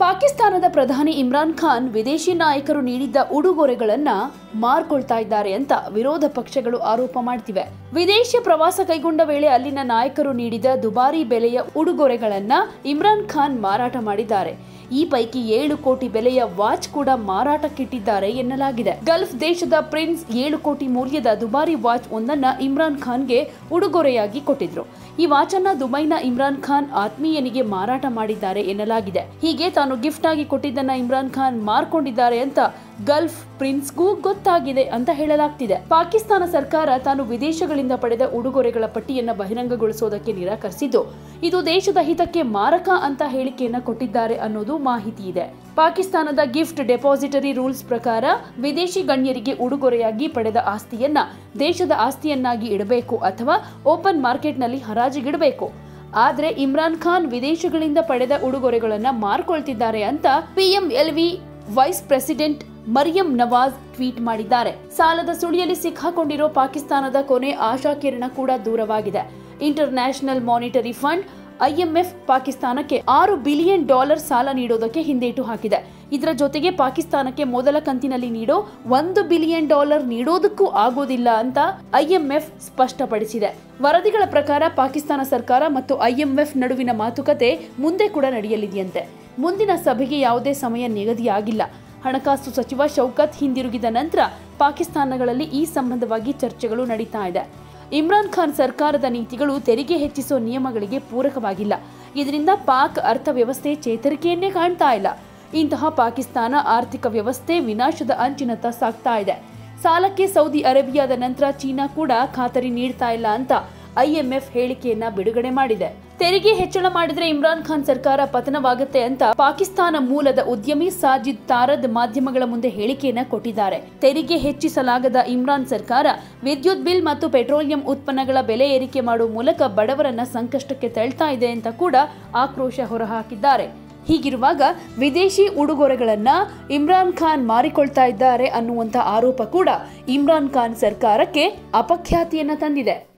ಪಾಕಿಸ್ತಾನದ ಪ್ರಧಾನಿ ಇಮ್ರಾನ್ ಖಾನ್ ವಿದೇಶಿ ನಾಯಕರು ನೀಡಿದ್ದ ಉಡುಗೊರೆಗಳನ್ನ ಮಾರ್ಕೊಳ್ತಾ ಇದ್ದಾರೆ ಅಂತ ವಿರೋಧ ಪಕ್ಷಗಳು ಆರೋಪ ಮಾಡ್ತಿವೆ ವಿದೇಶ ಪ್ರವಾಸ ಕೈಗೊಂಡ ವೇಳೆ ಅಲ್ಲಿನ ನಾಯಕರು ನೀಡಿದ ದುಬಾರಿ ಬೆಲೆಯ ಉಡುಗೊರೆಗಳನ್ನ ಇಮ್ರಾನ್ ಖಾನ್ ಮಾರಾಟ ಮಾಡಿದ್ದಾರೆ ಈ ಪೈಕಿ ಏಳು ಕೋಟಿ ಬೆಲೆಯ ವಾಚ್ ಕೂಡ ಮಾರಾಟಕ್ಕಿಟ್ಟಿದ್ದಾರೆ ಎನ್ನಲಾಗಿದೆ ಗಲ್ಫ್ ದೇಶದ ಪ್ರಿನ್ಸ್ ಏಳು ಕೋಟಿ ಮೌಲ್ಯದ ದುಬಾರಿ ವಾಚ್ ಒಂದನ್ನ ಇಮ್ರಾನ್ ಖಾನ್ಗೆ ಉಡುಗೊರೆಯಾಗಿ ಕೊಟ್ಟಿದ್ರು ಈ ವಾಚ್ ಅನ್ನ ದುಬೈನ ಇಮ್ರಾನ್ ಖಾನ್ ಆತ್ಮೀಯನಿಗೆ ಮಾರಾಟ ಮಾಡಿದ್ದಾರೆ ಎನ್ನಲಾಗಿದೆ ಹೀಗೆ ತಾನು ಗಿಫ್ಟ್ ಆಗಿ ಕೊಟ್ಟಿದ್ದನ್ನ ಇಮ್ರಾನ್ ಖಾನ್ ಮಾರ್ಕೊಂಡಿದ್ದಾರೆ ಅಂತ ಗಲ್ಫ್ ಪ್ರಿನ್ಸ್ಗೂ ಗೊತ್ತಾಗಿದೆ ಅಂತ ಹೇಳಲಾಗ್ತಿದೆ ಪಾಕಿಸ್ತಾನ ಸರ್ಕಾರ ತಾನು ವಿದೇಶಗಳಿಂದ ಪಡೆದ ಉಡುಗೊರೆಗಳ ಪಟ್ಟಿಯನ್ನ ಬಹಿರಂಗಗೊಳಿಸೋದಕ್ಕೆ ನಿರಾಕರಿಸಿದ್ದು ಇದು ದೇಶದ ಹಿತಕ್ಕೆ ಮಾರಕ ಅಂತ ಹೇಳಿಕೆಯನ್ನ ಕೊಟ್ಟಿದ್ದಾರೆ ಅನ್ನೋದು ಮಾಹಿತಿ ಇದೆ ಪಾಕಿಸ್ತಾನದ ಗಿಫ್ಟ್ ಡೆಪಾಸಿಟರಿ ರೂಲ್ಸ್ ಪ್ರಕಾರ ವಿದೇಶಿ ಗಣ್ಯರಿಗೆ ಉಡುಗೊರೆಯಾಗಿ ಪಡೆದ ಆಸ್ತಿಯನ್ನ ದೇಶದ ಆಸ್ತಿಯನ್ನಾಗಿ ಇಡಬೇಕು ಅಥವಾ ಓಪನ್ ಮಾರ್ಕೆಟ್ನಲ್ಲಿ ಹರಾಜಿಗಿಡಬೇಕು ಆದ್ರೆ ಇಮ್ರಾನ್ ಖಾನ್ ವಿದೇಶಗಳಿಂದ ಪಡೆದ ಉಡುಗೊರೆಗಳನ್ನ ಮಾರ್ಕೊಳ್ತಿದ್ದಾರೆ ಅಂತ PMLN vice president Maryam Nawaz tweet ಮಾಡಿದ್ದಾರೆ ಸಾಲದ ಸುಳಿಯಲ್ಲಿ ಸಿಕ್ಕಾಕೊಂಡಿರೋ ಪಾಕಿಸ್ತಾನದ ಕೊನೆ ಆಶಾಕಿರಣ ಕೂಡ ದೂರವಾಗಿದೆ international monetary fund IMF ಪಾಕಿಸ್ತಾನಕ್ಕೆ ಆರು ಬಿಲಿಯನ್ ಡಾಲರ್ ಸಾಲ ನೀಡೋದಕ್ಕೆ ಹಿಂದೇಟು ಹಾಕಿದೆ ಇದರ ಜೊತೆಗೆ ಪಾಕಿಸ್ತಾನಕ್ಕೆ ಮೊದಲ ಕಂತಿನಲ್ಲಿ ನೀಡೋ ಒಂದು ಬಿಲಿಯನ್ ಡಾಲರ್ ನೀಡೋದಕ್ಕೂ ಆಗೋದಿಲ್ಲ ಅಂತ ಐಎಂಎಫ್ ಸ್ಪಷ್ಟಪಡಿಸಿದೆ ವರದಿಗಳ ಪ್ರಕಾರ ಪಾಕಿಸ್ತಾನ ಸರ್ಕಾರ ಮತ್ತು ಐಎಂಎಫ್ ನಡುವಿನ ಮಾತುಕತೆ ಮುಂದೆ ಕೂಡ ನಡೆಯಲಿದೆಯಂತೆ ಮುಂದಿನ ಸಭೆಗೆ ಯಾವುದೇ ಸಮಯ ನಿಗದಿಯಾಗಿಲ್ಲ ಹಣಕಾಸು ಸಚಿವ ಶೌಕತ್ ಹಿಂದಿರುಗಿದ ನಂತರ ಪಾಕಿಸ್ತಾನಗಳಲ್ಲಿ ಈ ಸಂಬಂಧವಾಗಿ ಚರ್ಚೆಗಳು ನಡೀತಾ ಇದೆ ಇಮ್ರಾನ್ ಖಾನ್ ಸರ್ಕಾರದ ನೀತಿಗಳು ತೆರಿಗೆ ಹೆಚ್ಚಿಸೋ ನಿಯಮಗಳಿಗೆ ಪೂರಕವಾಗಿಲ್ಲ ಇದರಿಂದ ಪಾಕ್ ಅರ್ಥವ್ಯವಸ್ಥೆ ಚೇತರಿಕೆಯನ್ನೇ ಕಾಣ್ತಾ ಇಲ್ಲ ಇಂತಹ ಪಾಕಿಸ್ತಾನ ಆರ್ಥಿಕ ವ್ಯವಸ್ಥೆ ವಿನಾಶದ ಅಂಚಿನತ್ತ ಸಾಗ್ತಾ ಇದೆ ಸಾಲಕ್ಕೆ ಸೌದಿ ಅರೇಬಿಯಾದ ನಂತರ ಚೀನಾ ಕೂಡ ಖಾತರಿ ನೀಡ್ತಾ ಇಲ್ಲ ಅಂತ ಐಎಂಎಫ್ ಹೇಳಿಕೆಯನ್ನ ಬಿಡುಗಡೆ ಮಾಡಿದೆ ತೆರಿಗೆ ಹೆಚ್ಚಳ ಮಾಡಿದ್ರೆ ಇಮ್ರಾನ್ ಖಾನ್ ಸರ್ಕಾರ ಪತನವಾಗುತ್ತೆ ಅಂತ ಪಾಕಿಸ್ತಾನ ಮೂಲದ ಉದ್ಯಮಿ ಸಾಜಿದ್ ತಾರದ್ ಮಾಧ್ಯಮಗಳ ಮುಂದೆ ಹೇಳಿಕೆಯನ್ನ ಕೊಟ್ಟಿದ್ದಾರೆ ತೆರಿಗೆ ಹೆಚ್ಚಿಸಲಾಗದ ಇಮ್ರಾನ್ ಸರ್ಕಾರ ವಿದ್ಯುತ್ ಬಿಲ್ ಮತ್ತು ಪೆಟ್ರೋಲಿಯಂ ಉತ್ಪನ್ನಗಳ ಬೆಲೆ ಏರಿಕೆ ಮಾಡುವ ಮೂಲಕ ಬಡವರನ್ನ ಸಂಕಷ್ಟಕ್ಕೆ ತಳ್ತಾ ಇದೆ ಅಂತ ಕೂಡ ಆಕ್ರೋಶ ಹೊರಹಾಕಿದ್ದಾರೆ ಹೀಗಿರುವಾಗ ವಿದೇಶಿ ಉಡುಗೊರೆಗಳನ್ನ ಇಮ್ರಾನ್ ಖಾನ್ ಮಾರಿಕೊಳ್ತಾ ಇದ್ದಾರೆ ಅನ್ನುವಂಥ ಆರೋಪ ಕೂಡ ಇಮ್ರಾನ್ ಖಾನ್ ಸರ್ಕಾರಕ್ಕೆ ಅಪಖ್ಯಾತಿಯನ್ನ ತಂದಿದೆ